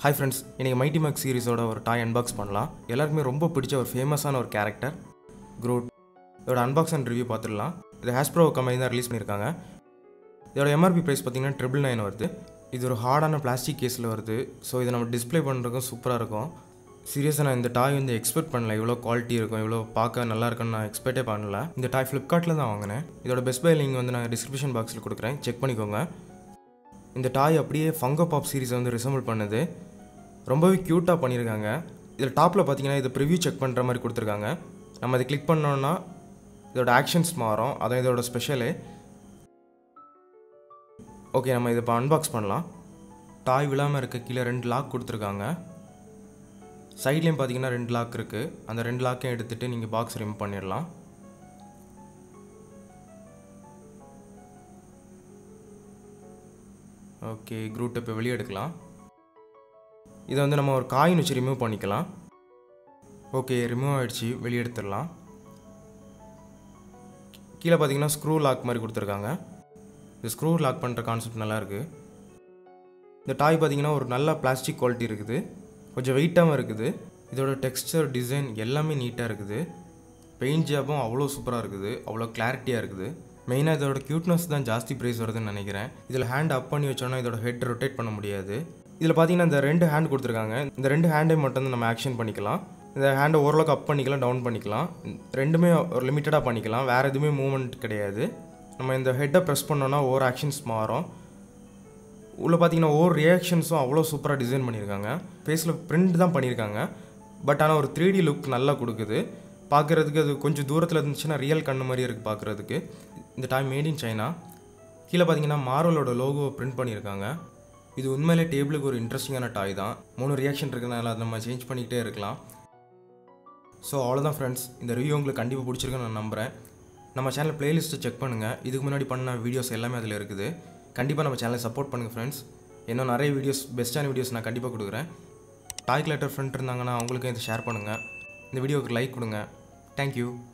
hi friends இன்றைக்கி mighty max சீரிஸோட ஒரு டாய் அன்பாக்ஸ் பண்ணலாம் எல்லாருக்குமே ரொம்ப பிடிச்ச ஒரு ஃபேமஸான ஒரு கேரக்டர் குரூட் இதோட அன்பாக்ஸ் அண்ட் ரிவ்யூ பார்த்துடலாம் இது ஹேஸ்ப்ரோ கம்பெனி தான் ரிலீஸ் பண்ணியிருக்காங்க இதோட எம்ஆர்பி ப்ரைஸ் பார்த்தீங்கன்னா ட்ரிபிள் நைன் வருது இது ஒரு ஹார்டான பிளாஸ்டிக் கேஸில் வருது ஸோ இதை நம்ம டிஸ்ப்ளே பண்ணுறதுக்கும் சூப்பராக இருக்கும் சீரியஸாக நான் இந்த டாய் வந்து எக்ஸ்பெக்ட் பண்ணல இவ்வளோ குவாலிட்டி இருக்கும் இவ்வளோ பார்க்க நல்லா இருக்குன்னு நான் எக்ஸ்பெக்டே பண்ணல இந்த டாய் ஃப்ளிப்கார்ட்டில் தான் வாங்கினேன் இதோட பெஸ்ட் பை லிங்க் வந்து நான் டிஸ்கிரிப்ஷன் பாக்ஸில் கொடுக்குறேன் செக் பண்ணிக்கோங்க இந்த டாய் அப்படியே ஃபங்கோ பாப் சீரிஸை வந்து ரிசம்பிள் பண்ணுது ரொம்பவே க்யூட்டாக பண்ணியிருக்காங்க இதில் டாப்பில் பார்த்தீங்கன்னா இதை ப்ரிவ்யூ செக் பண்ணுற மாதிரி கொடுத்துருக்காங்க நம்ம இதை கிளிக் பண்ணோன்னா இதோட ஆக்ஷன்ஸ் மாறும் அதான் இதோட ஸ்பெஷலு ஓகே நம்ம இதை இப்போ அன்பாக்ஸ் பண்ணலாம் டாய் விழாமல் இருக்க கீழே ரெண்டு லாக் கொடுத்துருக்காங்க சைட்லேயும் பார்த்தீங்கன்னா ரெண்டு லாக் இருக்குது அந்த ரெண்டு லாக்கையும் எடுத்துகிட்டு நீங்கள் பாக்ஸ் ரிமூவ் பண்ணிடலாம் ஓகே க்ரூட்டை இப்போ வெளியே எடுக்கலாம் இதை வந்து நம்ம ஒரு காயின் வச்சு ரிமூவ் பண்ணிக்கலாம் ஓகே ரிமூவ் ஆகிடுச்சு வெளியே எடுத்துடலாம் கீழே பார்த்தீங்கன்னா ஸ்க்ரூ லாக் மாதிரி கொடுத்துருக்காங்க இந்த ஸ்க்ரூ லாக் பண்ணுற கான்செப்ட் நல்லா இருக்குது இந்த டாய் பார்த்தீங்கன்னா ஒரு நல்ல பிளாஸ்டிக் குவாலிட்டி இருக்குது கொஞ்சம் வெயிட்டாகவும் இருக்குது இதோட டெக்ஸ்டர் டிசைன் எல்லாமே நீட்டாக இருக்குது பெயிண்ட் ஜாபும் அவ்வளோ சூப்பராக இருக்குது அவ்வளோ கிளாரிட்டியாக இருக்குது மெயினாக இதோட க்யூட்னஸ் தான் ஜாஸ்தி ப்ரைஸ் வருதுன்னு நினைக்கிறேன் இதில் ஹேண்ட் அப் பண்ணி வச்சோன்னா இதோட ஹெட் ரொட்டேட் பண்ண முடியாது இதில் பார்த்தீங்கன்னா இந்த ரெண்டு ஹேண்ட் கொடுத்துருக்காங்க இந்த ரெண்டு ஹேண்டை மட்டும் தான் நம்ம ஆக்ஷன் பண்ணிக்கலாம் இந்த ஹேண்டை ஓரளவுக்கு அப் பண்ணிக்கலாம் டவுன் பண்ணிக்கலாம் ரெண்டுமே ஒரு லிமிட்டடாக பண்ணிக்கலாம் வேறு எதுவுமே மூவ்மெண்ட் கிடையாது நம்ம இந்த ஹெட்டை ப்ரெஸ் பண்ணோன்னா ஓவர் ஆக்ஷன்ஸ் மாறும் உள்ளே பார்த்தீங்கன்னா ஓவர் ரியாக்ஷன்ஸும் அவ்வளோ சூப்பராக டிசைன் பண்ணியிருக்காங்க ஃபேஸில் பிரிண்ட் தான் பண்ணியிருக்காங்க பட் ஆனால் ஒரு த்ரீ டி லுக் நல்லா கொடுக்குது பார்க்குறதுக்கு அது கொஞ்சம் தூரத்தில் இருந்துச்சுன்னா ரியல் கண்ணு மாதிரி இருக்குது பார்க்குறதுக்கு இந்த டாய் மேட் இன் சைனா கீழே பார்த்தீங்கன்னா மார்வலோட லோகோ பிரிண்ட் பண்ணியிருக்காங்க இது உண்மையிலே டேபிளுக்கு ஒரு இன்ட்ரெஸ்டிங்கான டாய் தான் மூணு ரியாக்ஷன் இருக்கிறதுனால அதை நம்ம சேஞ்ச் பண்ணிக்கிட்டே இருக்கலாம் ஸோ அவ்வளோதான் ஃப்ரெண்ட்ஸ் இந்த ரிவ்யூ உங்களுக்கு கண்டிப்பாக பிடிச்சிருக்குன்னு நான் நம்புகிறேன் நம்ம சேனல் பிளேலிஸ்ட்டை செக் பண்ணுங்கள் இதுக்கு முன்னாடி பண்ண வீடியோஸ் எல்லாமே அதில் இருக்குது கண்டிப்பாக நம்ம சேனலை சப்போர்ட் பண்ணுங்கள் ஃப்ரெண்ட்ஸ் இன்னும் நிறைய வீடியோஸ் பெஸ்ட்டான வீடியோஸ் நான் கண்டிப்பாக கொடுக்குறேன் டாய் கலெக்டர் ஃப்ரெண்ட் இருந்தாங்கன்னா அவங்களுக்கும் இதை ஷேர் பண்ணுங்கள் இந்த வீடியோவுக்கு லைக் கொடுங்க தேங்க்யூ